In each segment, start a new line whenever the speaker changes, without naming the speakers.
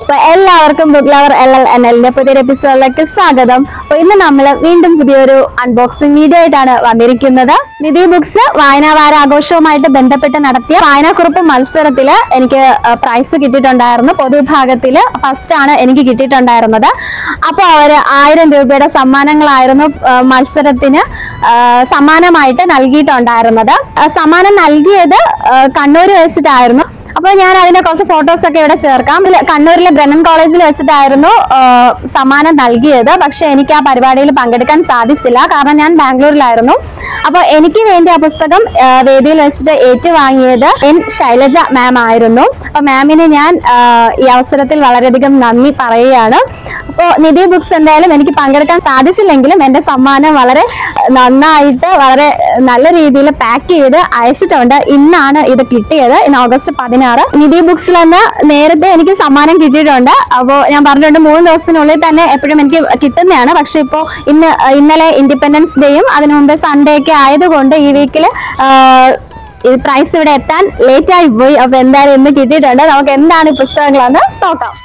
അപ്പൊ എല്ലാവർക്കും book lover L L N എല്ലിന്റെ പുതിയൊരു എപ്പിസോഡിലേക്ക് സ്വാഗതം അപ്പൊ ഇന്ന് നമ്മൾ വീണ്ടും പുതിയൊരു അൺബോക്സിംഗ് വീഡിയോ ആയിട്ടാണ് വന്നിരിക്കുന്നത് നിധി ബുക്സ് വായനാ വാരാഘോഷവുമായിട്ട് ബന്ധപ്പെട്ട് നടത്തിയ വായനാക്കുറിപ്പ് മത്സരത്തില് എനിക്ക് പ്രൈസ് കിട്ടിയിട്ടുണ്ടായിരുന്നു പൊതുവിഭാഗത്തില് ഫസ്റ്റ് ആണ് എനിക്ക് കിട്ടിയിട്ടുണ്ടായിരുന്നത് അപ്പൊ അവര് ആയിരം രൂപയുടെ സമ്മാനങ്ങളായിരുന്നു ആ, മത്സരത്തിന് ആ, സമ്മാനമായിട്ട് നൽകിയിട്ടുണ്ടായിരുന്നത് ആ, സമ്മാനം നൽകിയത് ആ, കണ്ണൂർ വെച്ചിട്ടായിരുന്നു അപ്പൊ ഞാൻ അതിന്റെ കുറച്ച് ഫോട്ടോസ് ഒക്കെ ഇവിടെ ചേർക്കാം ഇതില് കണ്ണൂരിലെ ബ്രണ്ണൻ കോളേജിൽ വെച്ചിട്ടായിരുന്നു ആ, സമ്മാനം നൽകിയത് പക്ഷെ എനിക്ക് ആ പരിപാടിയിൽ പങ്കെടുക്കാൻ സാധിച്ചില്ല കാരണം ഞാൻ ബാംഗ്ലൂരിലായിരുന്നു അപ്പൊ എനിക്ക് വേണ്ടി ആ പുസ്തകം ആ, വേദിയിൽ വെച്ചിട്ട് ഏറ്റുവാങ്ങിയത് എൻ ശൈലജ മാം ആയിരുന്നു അപ്പൊ മാമിന് ഞാൻ ആ, ഈ അവസരത്തിൽ വളരെയധികം നന്ദി പറയുകയാണ് അപ്പോൾ നിധി ബുക്സ് എന്തായാലും എനിക്ക് പങ്കെടുക്കാൻ സാധിച്ചില്ലെങ്കിലും എന്റെ സമ്മാനം വളരെ നന്നായിട്ട് വളരെ നല്ല രീതിയിൽ പാക്ക് ചെയ്ത് അയച്ചിട്ടുണ്ട് ഇന്നാണ് ഇത് കിട്ടിയത് ഇന്ന് ഓഗസ്റ്റ് പതിനാറ് നിധി ബുക്സിൽ നിന്ന് നേരത്തെ എനിക്ക് സമ്മാനം കിട്ടിയിട്ടുണ്ട് അപ്പോൾ ഞാൻ പറഞ്ഞിട്ടുണ്ട് മൂന്ന് ദിവസത്തിനുള്ളിൽ തന്നെ എപ്പോഴും എനിക്ക് കിട്ടുന്നതാണ് പക്ഷെ ഇപ്പോൾ ഇന്ന് ഇന്നലെ ഇൻഡിപെൻഡൻസ് ഡേയും അതിനു മുമ്പ് സൺഡേ ഒക്കെ ആയതുകൊണ്ട് ഈ വീക്കിൽ ഈ പ്രൈസ് ഇവിടെ എത്താൻ ലേറ്റ് ആയി പോയി അപ്പൊ എന്തായാലും ഇന്ന് കിട്ടിയിട്ടുണ്ട് നമുക്ക് എന്താണ് ഈ പുസ്തകങ്ങളെന്ന് നോക്കാം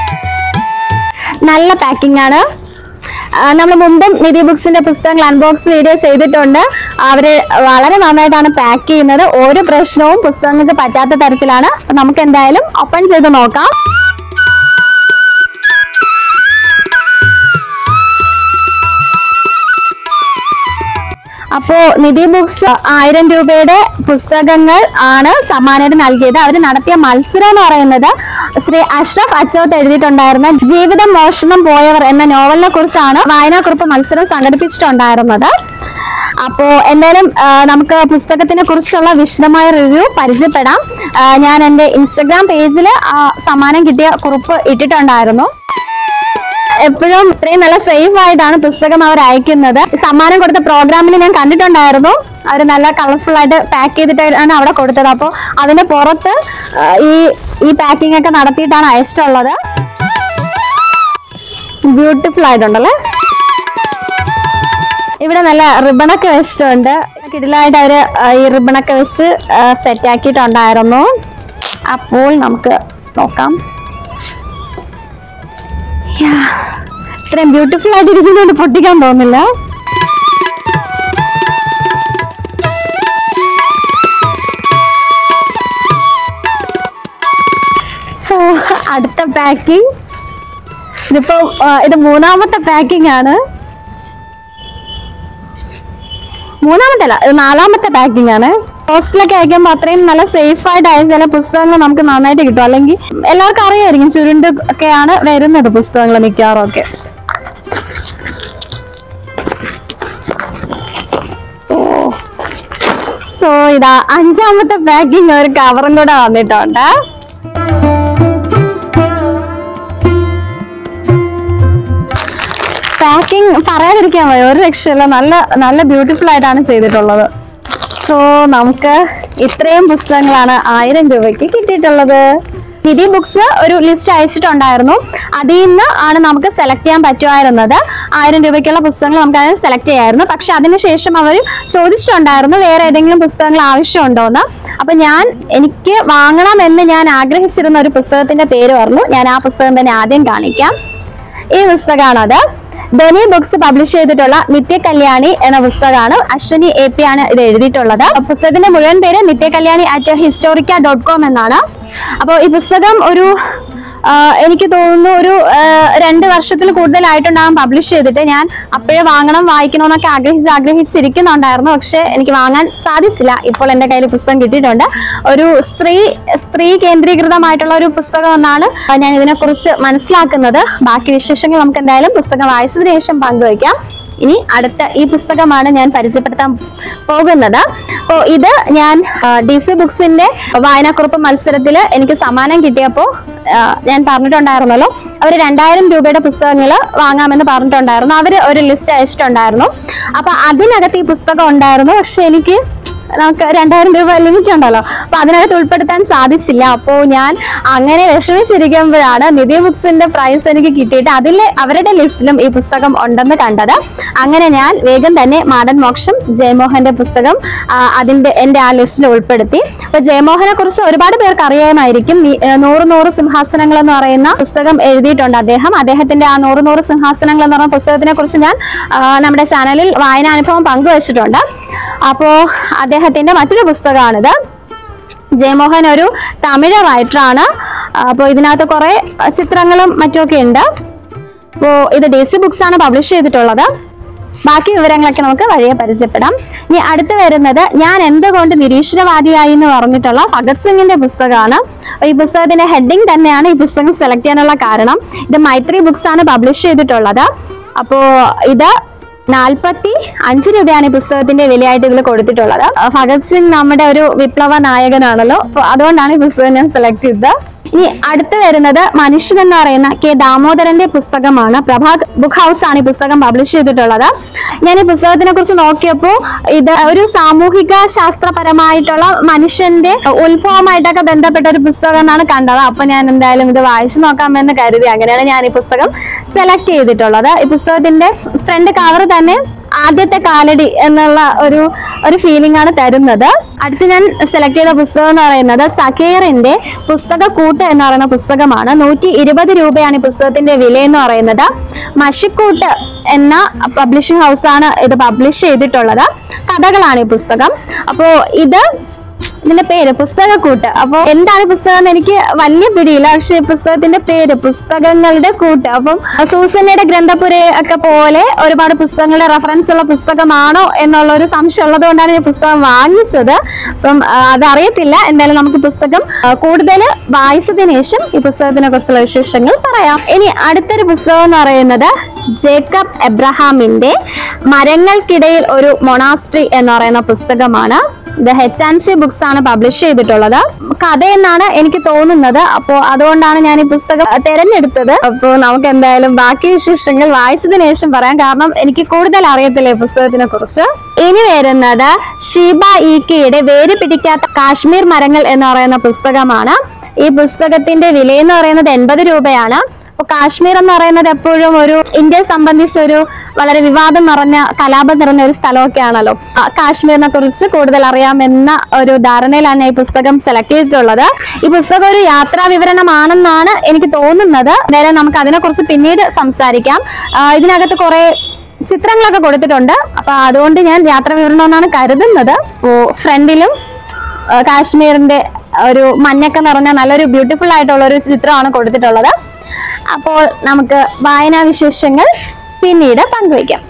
നല്ല പാക്കിംഗ് ആണ് നമ്മൾ മുമ്പും നിധി ബുക്സിന്റെ പുസ്തകങ്ങൾ അൺബോക്സ് വീഡിയോ ചെയ്തിട്ടുണ്ട് അവര് വളരെ നന്നായിട്ടാണ് പാക്ക് ചെയ്യുന്നത് ഒരു പ്രശ്നവും പുസ്തകങ്ങൾക്ക് പറ്റാത്ത തരത്തിലാണ് അപ്പൊ നമുക്ക് എന്തായാലും ഓപ്പൺ ചെയ്ത് നോക്കാം അപ്പോ നിധി ബുക്സ് ആയിരം രൂപയുടെ പുസ്തകങ്ങൾ ആണ് സമ്മാനമായിട്ട് നൽകിയത് അവർ നടത്തിയ മത്സരം എന്ന് പറയുന്നത് ശ്രീ അഷ്റഫ് അച്ചോട്ട് എഴുതിയിട്ടുണ്ടായിരുന്ന ജീവിതം മോഷണം പോയവർ എന്ന നോവലിനെ കുറിച്ചാണ് വായനാക്കുറിപ്പ് മത്സരം സംഘടിപ്പിച്ചിട്ടുണ്ടായിരുന്നത് അപ്പോ എന്തായാലും ആ, നമുക്ക് പുസ്തകത്തിനെ കുറിച്ചുള്ള വിശദമായ റിവ്യൂ പരിചയപ്പെടാം ആ, ഞാൻ എൻ്റെ ഇൻസ്റ്റഗ്രാം പേജിൽ സമ്മാനം കിട്ടിയ കുറിപ്പ് ഇട്ടിട്ടുണ്ടായിരുന്നു എപ്പോഴും ഇത്രയും നല്ല സേഫ് ആയിട്ടാണ് പുസ്തകം അവർ അയക്കുന്നത് സമ്മാനം കൊടുത്ത പ്രോഗ്രാമിന് ഞാൻ കണ്ടിട്ടുണ്ടായിരുന്നു അവർ നല്ല കളർഫുൾ ആയിട്ട് പാക്ക് ചെയ്തിട്ടാണ് അവിടെ കൊടുത്തത് അപ്പോൾ അതിന്റെ പുറത്ത് ആ, ഈ ഈ പാക്കിംഗ് ഒക്കെ നടത്തിയിട്ടാണ് അയച്ചിട്ടുള്ളത് ബ്യൂട്ടിഫുൾ ആയിട്ടുണ്ടല്ലേ ഇവിടെ നല്ല റിബണൊക്കെ വെച്ചിട്ടുണ്ട് കിടിലായിട്ട് അവര് ആ, ഈ റിബണൊക്കെ വെച്ച് സെറ്റ് ആക്കിയിട്ടുണ്ടായിരുന്നു അപ്പോൾ നമുക്ക് നോക്കാം യാ, ഇത്രയും ബ്യൂട്ടിഫുൾ ആയിട്ട് ഇരിക്കുന്നതുകൊണ്ട് പൊട്ടിക്കാൻ തോന്നില്ല സോ അടുത്ത പാക്കിംഗ് ഇതിപ്പോ ആ, ഇത് മൂന്നാമത്തെ പാക്കിംഗ് ആണ് മൂന്നാമത്തെ അല്ല ഇത് നാലാമത്തെ പാക്കിംഗ് ആണ് പോസ്റ്റിലൊക്കെ അയക്കുമ്പോൾ അത്രയും നല്ല സേഫ് ആയിട്ട് അയച്ച ചില പുസ്തകങ്ങൾ നമുക്ക് നന്നായിട്ട് കിട്ടും അല്ലെങ്കിൽ എല്ലാവർക്കും അറിയായിരിക്കും ചുരുണ്ട് ഒക്കെയാണ് വരുന്നത് പുസ്തകങ്ങൾ മിക്കവാറും ഒക്കെ സോ ഇതാ അഞ്ചാമത്തെ പാക്കിംഗ് ഒരു കവറും കൂടെ വന്നിട്ടുണ്ട് പാക്കിംഗ് പറയാതിരിക്കാൻ വയ്യ ഒരു രക്ഷയില്ല നല്ല നല്ല ബ്യൂട്ടിഫുൾ ആയിട്ടാണ് ചെയ്തിട്ടുള്ളത് സോ നമുക്ക് ഇത്രയും പുസ്തകങ്ങളാണ് ആയിരം രൂപയ്ക്ക് കിട്ടിയിട്ടുള്ളത് നിധി ബുക്സ് ഒരു ലിസ്റ്റ് അയച്ചിട്ടുണ്ടായിരുന്നു അതിൽ നിന്ന് ആണ് നമുക്ക് സെലക്ട് ചെയ്യാൻ പറ്റുമായിരുന്നത് ആയിരം രൂപയ്ക്കുള്ള പുസ്തകങ്ങൾ നമുക്ക് അതിന് സെലക്ട് ചെയ്യായിരുന്നു പക്ഷെ അതിനുശേഷം അവർ ചോദിച്ചിട്ടുണ്ടായിരുന്നു വേറെ ഏതെങ്കിലും പുസ്തകങ്ങൾ ആവശ്യമുണ്ടോന്ന് അപ്പൊ ഞാൻ എനിക്ക് വാങ്ങണമെന്ന് ഞാൻ ആഗ്രഹിച്ചിരുന്ന ഒരു പുസ്തകത്തിന്റെ പേര് പറഞ്ഞു ഞാൻ ആ പുസ്തകം തന്നെ ആദ്യം കാണിക്കാം ഈ പുസ്തകമാണത് ധനി ബുക്സ് പബ്ലിഷ് ചെയ്തിട്ടുള്ള നിത്യ കല്യാണി എന്ന പുസ്തകമാണ് അശ്വിനി എ പി ആണ് ഇത് എഴുതിയിട്ടുള്ളത് പുസ്തകത്തിന്റെ മുഴുവൻ പേര് Nithya Kalyani at historica dot com എന്നാണ് അപ്പോൾ ഈ പുസ്തകം ഒരു ആ, എനിക്ക് തോന്നുന്നു ഒരു ആ, രണ്ട് വർഷത്തിൽ കൂടുതലായിട്ടുണ്ടാകും പബ്ലിഷ് ചെയ്തിട്ട് ഞാൻ അപ്പോഴേ വാങ്ങണം വായിക്കണം എന്നൊക്കെ ആഗ്രഹിച്ച് ആഗ്രഹിച്ചിരിക്കുന്നുണ്ടായിരുന്നു പക്ഷെ എനിക്ക് വാങ്ങാൻ സാധിച്ചില്ല ഇപ്പോൾ എൻ്റെ കയ്യിൽ പുസ്തകം കിട്ടിയിട്ടുണ്ട് ഒരു സ്ത്രീ സ്ത്രീ കേന്ദ്രീകൃതമായിട്ടുള്ള ഒരു പുസ്തകം എന്നാണ് ഞാൻ ഇതിനെക്കുറിച്ച് മനസ്സിലാക്കുന്നത് ബാക്കി വിശേഷങ്ങൾ നമുക്ക് എന്തായാലും പുസ്തകം വായിച്ചതിന് ശേഷം പങ്കുവയ്ക്കാം ഇനി അടുത്ത ഈ പുസ്തകമാണ് ഞാൻ പരിചയപ്പെടുത്താൻ പോകുന്നത് അപ്പോൾ ഇത് ഞാൻ ഡി സി ബുക്സിന്റെ വായനാക്കുറിപ്പ് മത്സരത്തിൽ എനിക്ക് സമ്മാനം കിട്ടിയപ്പോൾ ഞാൻ പറഞ്ഞിട്ടുണ്ടായിരുന്നല്ലോ അവർ രണ്ടായിരം രൂപയുടെ പുസ്തകങ്ങൾ വാങ്ങാമെന്ന് പറഞ്ഞിട്ടുണ്ടായിരുന്നു അവർ ഒരു ലിസ്റ്റ് അയച്ചിട്ടുണ്ടായിരുന്നു അപ്പൊ അതിനകത്ത് ഈ പുസ്തകം ഉണ്ടായിരുന്നു പക്ഷെ എനിക്ക് നമുക്ക് രണ്ടായിരം രൂപ ലിമിറ്റ് ഉണ്ടല്ലോ അപ്പൊ അതിനകത്ത് ഉൾപ്പെടുത്താൻ സാധിച്ചില്ല അപ്പോൾ ഞാൻ അങ്ങനെ വിഷമിച്ചിരിക്കുമ്പോഴാണ് നിധി ബുക്സിന്റെ പ്രൈസ് എനിക്ക് കിട്ടിയിട്ട് അതിൽ അവരുടെ ലിസ്റ്റിലും ഈ പുസ്തകം ഉണ്ടെന്ന് കണ്ടത് അങ്ങനെ ഞാൻ വേഗം തന്നെ മാടൻ മോക്ഷം ജയമോഹന്റെ പുസ്തകം ആ, അതിന്റെ എന്റെ ആ ലിസ്റ്റിൽ ഉൾപ്പെടുത്തി അപ്പൊ ജയമോഹനെ കുറിച്ച് ഒരുപാട് പേർക്ക് അറിയാമായിരിക്കും ഈ, ഏ, നൂറ് നൂറ് സിംഹാസനങ്ങൾ എന്ന് പറയുന്ന പുസ്തകം എഴുതിയിട്ടുണ്ട് അദ്ദേഹം അദ്ദേഹത്തിന്റെ ആ നൂറ് നൂറ് സിംഹാസനങ്ങൾ എന്ന് പറയുന്ന പുസ്തകത്തിനെ കുറിച്ച് ഞാൻ ആ, നമ്മുടെ ചാനലിൽ വായനാനുഭവം പങ്കുവച്ചിട്ടുണ്ട് അപ്പോ അദ്ദേഹത്തിന്റെ മറ്റൊരു പുസ്തകമാണിത് ജയമോഹൻ ഒരു തമിഴ് റൈറ്ററാണ് അപ്പോൾ ഇതിനകത്ത് കുറെ ചിത്രങ്ങളും മറ്റുമൊക്കെ ഉണ്ട് അപ്പോൾ ഇത് ഡി സി ബുക്സ് ആണ് പബ്ലിഷ് ചെയ്തിട്ടുള്ളത് ബാക്കി വിവരങ്ങളൊക്കെ നമുക്ക് വഴിയെ പരിചയപ്പെടാം ഇനി അടുത്ത് വരുന്നത് ഞാൻ എന്തുകൊണ്ട് നിരീശ്വരവാദിയായി എന്ന് പറഞ്ഞിട്ടുള്ള ഭഗത് സിംഗിന്റെ പുസ്തകമാണ് അപ്പൊ ഈ പുസ്തകത്തിന്റെ ഹെഡിങ് തന്നെയാണ് ഈ പുസ്തകം സെലക്ട് ചെയ്യാനുള്ള കാരണം ഇത് മൈത്രി ബുക്സ് ആണ് പബ്ലിഷ് ചെയ്തിട്ടുള്ളത് അപ്പോ ഇത് നാൽപ്പത്തി അഞ്ച് രൂപയാണ് ഈ പുസ്തകത്തിന്റെ വിലയായിട്ട് ഇതിൽ കൊടുത്തിട്ടുള്ളത് അഹ് ഭഗത് സിംഗ് നമ്മുടെ ഒരു വിപ്ലവ നായകനാണല്ലോ അപ്പൊ അതുകൊണ്ടാണ് ഈ പുസ്തകം ഞാൻ സെലക്ട് ചെയ്തത് ഇനി അടുത്ത് വരുന്നത് മനുഷ്യൻ എന്ന് പറയുന്ന കെ ദാമോദരന്റെ പുസ്തകമാണ് പ്രഭാത് ബുക്ക് ഹൗസ് ആണ് ഈ പുസ്തകം പബ്ലിഷ് ചെയ്തിട്ടുള്ളത് ഞാൻ ഈ പുസ്തകത്തിനെ കുറിച്ച് നോക്കിയപ്പോൾ ഇത് ഒരു സാമൂഹിക ശാസ്ത്രപരമായിട്ടുള്ള മനുഷ്യന്റെ ഉത്ഭവമായിട്ടൊക്കെ ബന്ധപ്പെട്ട ഒരു പുസ്തകം എന്നാണ് കണ്ടത് അപ്പൊ ഞാൻ എന്തായാലും ഇത് വായിച്ചു നോക്കാമെന്ന് കരുതി അങ്ങനെയാണ് ഞാൻ ഈ പുസ്തകം സെലക്ട് ചെയ്തിട്ടുള്ളത് ഈ പുസ്തകത്തിന്റെ ഫ്രണ്ട് കവർ തന്നെ ആദ്യത്തെ കാലടി എന്നുള്ള ഒരു ഒരു ഫീലിംഗ് ആണ് തരുന്നത് അടുത്ത് ഞാൻ സെലക്ട് ചെയ്ത പുസ്തകം എന്ന് പറയുന്നത് സക്കീറിന്റെ പുസ്തക കൂട്ട് എന്ന് പറയുന്ന പുസ്തകമാണ് നൂറ്റി ഇരുപത് രൂപയാണ് ഈ പുസ്തകത്തിന്റെ വില എന്ന് പറയുന്നത് മഷിക്കൂട്ട് എന്ന പബ്ലിഷിംഗ് ഹൗസാണ് ഇത് പബ്ലിഷ് ചെയ്തിട്ടുള്ളത് കഥകളാണ് ഈ പുസ്തകം അപ്പോ ഇത് ഇതിന്റെ പേര് പുസ്തകക്കൂട്ട് അപ്പൊ എന്താണ് പുസ്തകം എന്ന് എനിക്ക് വലിയ പിടിയില്ല പക്ഷെ ഈ പുസ്തകത്തിന്റെ പേര് പുസ്തകങ്ങളുടെ കൂട്ട് അപ്പം സൂസന്നയുടെ ഗ്രന്ഥപുര ഒക്കെ പോലെ ഒരുപാട് പുസ്തകങ്ങളുടെ റെഫറൻസ് ഉള്ള പുസ്തകമാണോ എന്നുള്ള ഒരു സംശയം ഉള്ളത് കൊണ്ടാണ് ഈ പുസ്തകം വാങ്ങിച്ചത് അപ്പം ആ, അതറിയത്തില്ല എന്തായാലും നമുക്ക് പുസ്തകം കൂടുതൽ വായിച്ചതിന് ശേഷം ഈ പുസ്തകത്തിനെ കുറിച്ചുള്ള വിശേഷങ്ങൾ പറയാം ഇനി അടുത്തൊരു പുസ്തകം എന്ന് പറയുന്നത് ജേക്കബ് എബ്രഹാമിന്റെ മരങ്ങൾക്കിടയിൽ ഒരു മൊണാസ്ട്രി എന്ന് പറയുന്ന പുസ്തകമാണ് ഇത് എച്ച് ആൻഡ് സി ബുക്സ് ആണ് പബ്ലിഷ് ചെയ്തിട്ടുള്ളത് കഥ എന്നാണ് എനിക്ക് തോന്നുന്നത് അപ്പോൾ അതുകൊണ്ടാണ് ഞാൻ ഈ പുസ്തകം തിരഞ്ഞെടുത്തത് അപ്പോൾ നമുക്ക് എന്തായാലും ബാക്കി വിശേഷങ്ങൾ വായിച്ചതിന് ശേഷം പറയാം കാരണം എനിക്ക് കൂടുതൽ അറിയത്തില്ല ഈ പുസ്തകത്തിനെ കുറിച്ച് ഇനി വരുന്നത് ഷീബ ഈക്കയുടെ വേര് പിടിക്കാത്ത കാശ്മീർ മരങ്ങൾ എന്ന് പറയുന്ന പുസ്തകമാണ് ഈ പുസ്തകത്തിന്റെ വില എന്ന് പറയുന്നത് എൺപത് രൂപയാണ് അപ്പൊ കാശ്മീർ എന്ന് പറയുന്നത് എപ്പോഴും ഒരു ഇന്ത്യയെ സംബന്ധിച്ച് ഒരു വളരെ വിവാദം നിറഞ്ഞ കലാപം നിറഞ്ഞ ഒരു സ്ഥലമൊക്കെ ആണല്ലോ ആ, കാശ്മീരിനെ കുറിച്ച് കൂടുതൽ അറിയാമെന്ന ഒരു ധാരണയിലാണ് ഞാൻ ഈ പുസ്തകം സെലക്ട് ചെയ്തിട്ടുള്ളത് ഈ പുസ്തകം ഒരു യാത്രാ വിവരണമാണെന്നാണ് എനിക്ക് തോന്നുന്നത് നേരെ നമുക്ക് അതിനെക്കുറിച്ച് പിന്നീട് സംസാരിക്കാം ആ, ഇതിനകത്ത് കുറെ ചിത്രങ്ങളൊക്കെ കൊടുത്തിട്ടുണ്ട് അപ്പൊ അതുകൊണ്ട് ഞാൻ യാത്രാ വിവരണം എന്നാണ് കരുതുന്നത് അപ്പോ ഫ്രണ്ടിലും ആ, കാശ്മീരിന്റെ ഒരു മഞ്ഞൊക്കെ നിറഞ്ഞ നല്ലൊരു ബ്യൂട്ടിഫുൾ ആയിട്ടുള്ള ഒരു ചിത്രമാണ് കൊടുത്തിട്ടുള്ളത് അപ്പോൾ നമുക്ക് വായനാ വിശേഷങ്ങൾ പിന്നീട് പങ്കുവയ്ക്കാം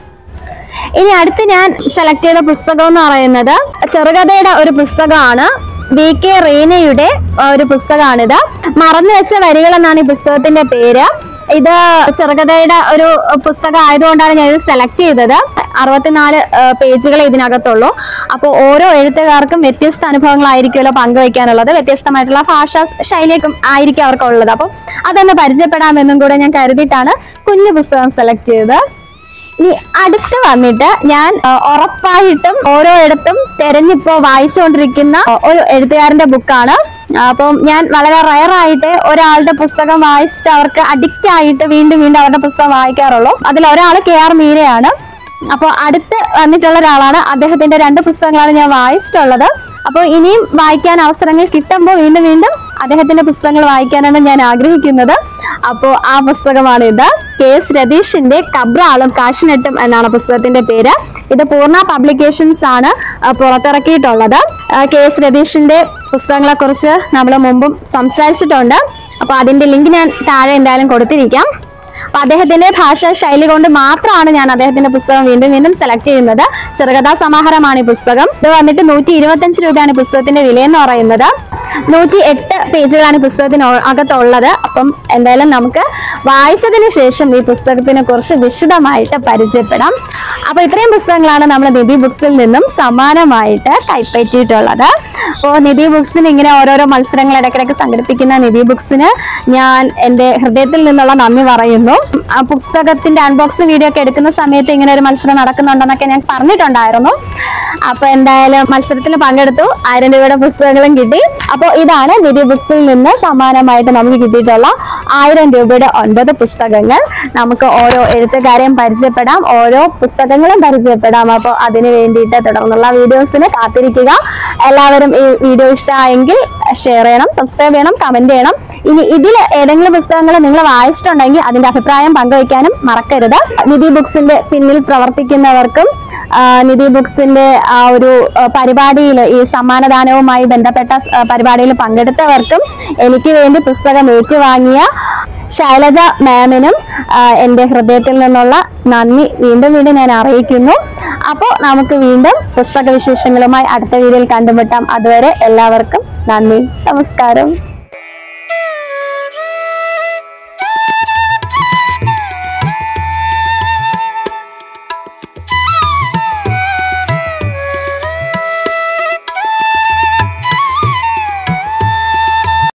ഇനി അടുത്ത് ഞാൻ സെലക്ട് ചെയ്ത പുസ്തകം എന്ന് പറയുന്നത് ചെറുകഥയുടെ ഒരു പുസ്തകമാണ് വി കെ റീനയുടെ ആ, ഒരു പുസ്തകമാണിത് മറന്നു വെച്ച വരികൾ എന്നാണ് ഈ പുസ്തകത്തിന്റെ പേര് ഇത് ചെറുകഥയുടെ ഒരു പുസ്തകം ആയതുകൊണ്ടാണ് ഞാൻ ഇത് സെലക്ട് ചെയ്തത് അറുപത്തിനാല് പേജുകളെ ഇതിനകത്തുള്ളൂ അപ്പോൾ ഓരോ എഴുത്തുകാർക്കും വ്യത്യസ്ത അനുഭവങ്ങളായിരിക്കുമല്ലോ പങ്കുവയ്ക്കാനുള്ളത് വ്യത്യസ്തമായിട്ടുള്ള ഭാഷാ ശൈലിയൊക്കെ ആയിരിക്കും അവർക്കുള്ളത് അപ്പോൾ അതൊന്ന് പരിചയപ്പെടാമെന്നും കൂടെ ഞാൻ കരുതിയിട്ടാണ് കുഞ്ഞു പുസ്തകം സെലക്ട് ചെയ്തത് ഇനി അടുത്ത് വന്നിട്ട് ഞാൻ ആ, ഉറപ്പായിട്ടും ഓരോയിടത്തും തെരഞ്ഞിപ്പോ വായിച്ചുകൊണ്ടിരിക്കുന്ന ആ, ഒരു എഴുത്തുകാരന്റെ ബുക്കാണ് അപ്പം ഞാൻ വളരെ റയർ ആയിട്ട് ഒരാളുടെ പുസ്തകം വായിച്ചിട്ട് അവർക്ക് അഡിക്റ്റ് ആയിട്ട് വീണ്ടും വീണ്ടും അവരുടെ പുസ്തകം വായിക്കാറുള്ളൂ അതിൽ ഒരാൾ കെ ആർ മീരയാണ് അപ്പോൾ അടുത്ത് വന്നിട്ടുള്ള ഒരാളാണ് അദ്ദേഹത്തിന്റെ രണ്ട് പുസ്തകങ്ങളാണ് ഞാൻ വായിച്ചിട്ടുള്ളത് അപ്പോൾ ഇനിയും വായിക്കാൻ അവസരങ്ങൾ കിട്ടുമ്പോൾ വീണ്ടും വീണ്ടും അദ്ദേഹത്തിന്റെ പുസ്തകങ്ങൾ വായിക്കാനാണ് ഞാൻ ആഗ്രഹിക്കുന്നത് അപ്പോൾ ആ പുസ്തകമാണ് ഇത് കെ എസ് രതീഷിന്റെ കബ്രാളും കാശിനെട്ടും എന്നാണ് പുസ്തകത്തിന്റെ പേര് ഇത് പൂർണ്ണ പബ്ലിക്കേഷൻസ് ആണ് ആ, പുറത്തിറക്കിയിട്ടുള്ളത് ആ, കെ എസ് രതീഷിന്റെ പുസ്തകങ്ങളെ കുറിച്ച് നമ്മൾ മുമ്പും സംസാരിച്ചിട്ടുണ്ട് അപ്പോൾ അതിന്റെ ലിങ്ക് ഞാൻ താഴെ എന്തായാലും കൊടുത്തിരിക്കാം അപ്പൊ അദ്ദേഹത്തിന്റെ ഭാഷാ ശൈലി കൊണ്ട് മാത്രമാണ് ഞാൻ അദ്ദേഹത്തിന്റെ പുസ്തകം വീണ്ടും വീണ്ടും സെലക്ട് ചെയ്യുന്നത് ചെറുകഥാ സമാഹാരമാണ് ഈ പുസ്തകം ഇത് വന്നിട്ട് നൂറ്റി ഇരുപത്തഞ്ച് രൂപയാണ് ഈ പുസ്തകത്തിന്റെ വില എന്ന് പറയുന്നത് നൂറ്റി എട്ട് പേജുകളാണ് ഈ പുസ്തകത്തിന് ഒ- അകത്തുള്ളത് അപ്പം എന്തായാലും നമുക്ക് വായിച്ചതിന് ശേഷം ഈ പുസ്തകത്തിനെ കുറിച്ച് വിശദമായിട്ട് പരിചയപ്പെടാം അപ്പൊ ഇത്രയും പുസ്തകങ്ങളാണ് നമ്മൾ നിധി ബുക്സിൽ നിന്നും സമാനമായിട്ട് കൈപ്പറ്റിയിട്ടുള്ളത് അപ്പോൾ നിധി ബുക്സിന് ഇങ്ങനെ ഓരോരോ മത്സരങ്ങൾ ഇടയ്ക്കിടയ്ക്ക് സംഘടിപ്പിക്കുന്ന നിധി ബുക്സിന് ഞാൻ എൻ്റെ ഹൃദയത്തിൽ നിന്നുള്ള നന്ദി പറയുന്നു ആ പുസ്തകത്തിന്റെ അൺബോക്സിംഗ് വീഡിയോ ഒക്കെ എടുക്കുന്ന സമയത്ത് ഇങ്ങനെ ഒരു മത്സരം നടക്കുന്നുണ്ടെന്നൊക്കെ ഞാൻ പറഞ്ഞിട്ടുണ്ടായിരുന്നു അപ്പൊ എന്തായാലും മത്സരത്തിൽ പങ്കെടുത്തു ആയിരം രൂപയുടെ പുസ്തകങ്ങളും കിട്ടി അപ്പോൾ ഇതാണ് നിധി ബുക്സിൽ നിന്ന് സമാനമായിട്ട് നമുക്ക് കിട്ടിയിട്ടുള്ള ആയിരം രൂപയുടെ ഒൻപത് പുസ്തകങ്ങൾ നമുക്ക് ഓരോ എഴുത്തുകാരെയും പരിചയപ്പെടാം ഓരോ പുസ്തകങ്ങളും പരിചയപ്പെടാം അപ്പോൾ അതിന് വേണ്ടിയിട്ട് തുടർന്നുള്ള വീഡിയോസിന് കാത്തിരിക്കുക എല്ലാവരും ഈ വീഡിയോ ഇഷ്ടമായെങ്കിൽ ഷെയർ ചെയ്യണം സബ്സ്ക്രൈബ് ചെയ്യണം കമന്റ് ചെയ്യണം ഇനി ഇതിൽ ഏതെങ്കിലും പുസ്തകങ്ങൾ നിങ്ങൾ വായിച്ചിട്ടുണ്ടെങ്കിൽ അതിന്റെ അഭിപ്രായം പങ്കുവയ്ക്കാനും മറക്കരുത് നിധി ബുക്സിന്റെ പിന്നിൽ പ്രവർത്തിക്കുന്നവർക്കും ആ, നിധി ബുക്സിന്റെ ആ ഒരു പരിപാടിയിൽ ഈ സമ്മാനദാനവുമായി ബന്ധപ്പെട്ട ആ, പരിപാടിയിൽ പങ്കെടുത്തവർക്കും എനിക്ക് വേണ്ടി പുസ്തകം ഏറ്റുവാങ്ങിയ ശൈലജ മാമിനും ആ, എൻ്റെ ഹൃദയത്തിൽ നിന്നുള്ള നന്ദി വീണ്ടും വീണ്ടും ഞാൻ അറിയിക്കുന്നു അപ്പോൾ നമുക്ക് വീണ്ടും പുസ്തക വിശേഷങ്ങളുമായി അടുത്ത വീഡിയോയിൽ കണ്ടുമുട്ടാം അതുവരെ എല്ലാവർക്കും നന്ദി നമസ്കാരം